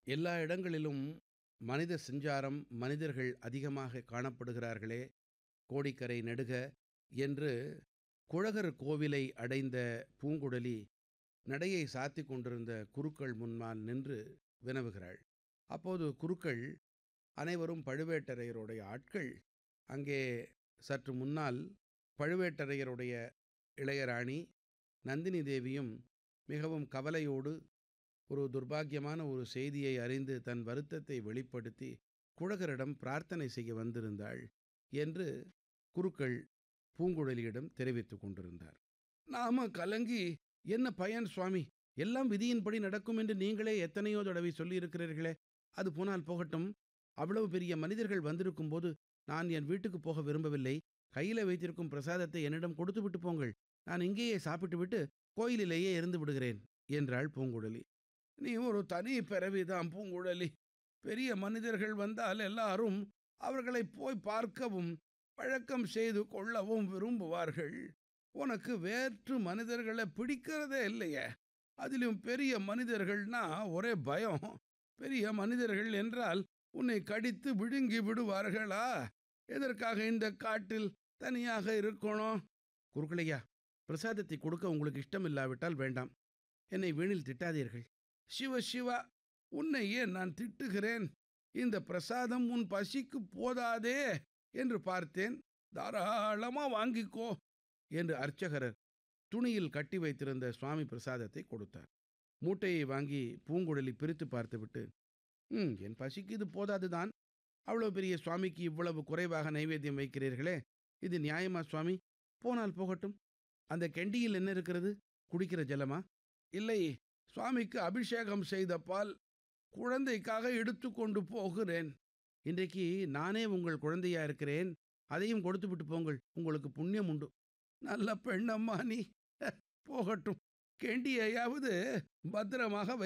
எல்லா இடங்களிலும் மனித சஞ்சாரம் மனிதர்கள் அதிகமாக காணப்படுகிறார்களே கோடிக்கரை நெடுக என்று குழகர் கோவிலை அடைந்த பூங்குழலி நடையை சாத்திக் கொண்டிருந்த குருக்கள் முன்னால் நின்று வினவுகிறாள் அப்போது குருக்கள் அனைவரும் பழுவேட்டரையருடைய ஆட்கள் அங்கே சற்று முன்னால் பழுவேட்டரையருடைய இளையராணி நந்தினி தேவியும் மிகவும் கவலையோடு ஒரு துர்பாக்கியமான ஒரு செய்தியை அறிந்து தன் வருத்தத்தை வெளிப்படுத்தி குழகரிடம் பிரார்த்தனை செய்ய வந்திருந்தாள் என்று குருக்கள் பூங்குழலியிடம் தெரிவித்துக் கொண்டிருந்தார் நாம கலங்கி என்ன பயன் சுவாமி எல்லாம் விதியின்படி நடக்கும் என்று நீங்களே எத்தனையோ தடவை சொல்லியிருக்கிறீர்களே அது போனால் போகட்டும் அவ்வளவு பெரிய மனிதர்கள் வந்திருக்கும் போது நான் என் வீட்டுக்கு போக விரும்பவில்லை கையில வைத்திருக்கும் பிரசாதத்தை என்னிடம் கொடுத்து விட்டு போங்கள் நான் இங்கேயே சாப்பிட்டு விட்டு கோயிலிலேயே இருந்து விடுகிறேன் என்றாள் பூங்குழலி நீ ஒரு தனி பிறவிதான் பூங்குழலி பெரிய மனிதர்கள் வந்தால் எல்லாரும் அவர்களை போய் பார்க்கவும் பழக்கம் செய்து கொள்ளவும் விரும்புவார்கள் உனக்கு வேற்று மனிதர்களை பிடிக்கிறதே இல்லையே அதிலும் பெரிய மனிதர்கள்னா ஒரே பயம் பெரிய மனிதர்கள் என்றால் உன்னை கடித்து விழுங்கி விடுவார்களா எதற்காக இந்த காட்டில் தனியாக இருக்கணும் குறுக்களையா பிரசாதத்தை கொடுக்க உங்களுக்கு இஷ்டம் இல்லாவிட்டால் வேண்டாம் என்னை வீணில் திட்டாதீர்கள் சிவ சிவா உன்னை ஏன் நான் திட்டுகிறேன் இந்த பிரசாதம் உன் பசிக்கு போதாதே என்று பார்த்தேன் தாராளமா வாங்கிக்கோ என்று அர்ச்சகரர் துணியில் கட்டி வைத்திருந்த சுவாமி பிரசாதத்தை கொடுத்தார் மூட்டையை வாங்கி பூங்குழலி பிரித்து பார்த்துவிட்டு ம் என் பசிக்கு இது போதாதுதான் அவ்வளோ பெரிய சுவாமிக்கு இவ்வளவு குறைவாக நைவேத்தியம் வைக்கிறீர்களே இது நியாயமா சுவாமி போனால் போகட்டும் அந்த கெண்டியில் என்ன இருக்கிறது குடிக்கிற ஜலமா இல்லை சுவாமிக்கு அபிஷேகம் செய்த பால் குழந்தைக்காக எடுத்து கொண்டு போகிறேன் இன்றைக்கு நானே உங்கள் குழந்தையா இருக்கிறேன் அதையும் கொடுத்து விட்டு போங்கள் உங்களுக்கு புண்ணியம் உண்டு நல்ல பெண்ணம்மா நீ போகட்டும் கெண்டியையாவது பத்திரமாக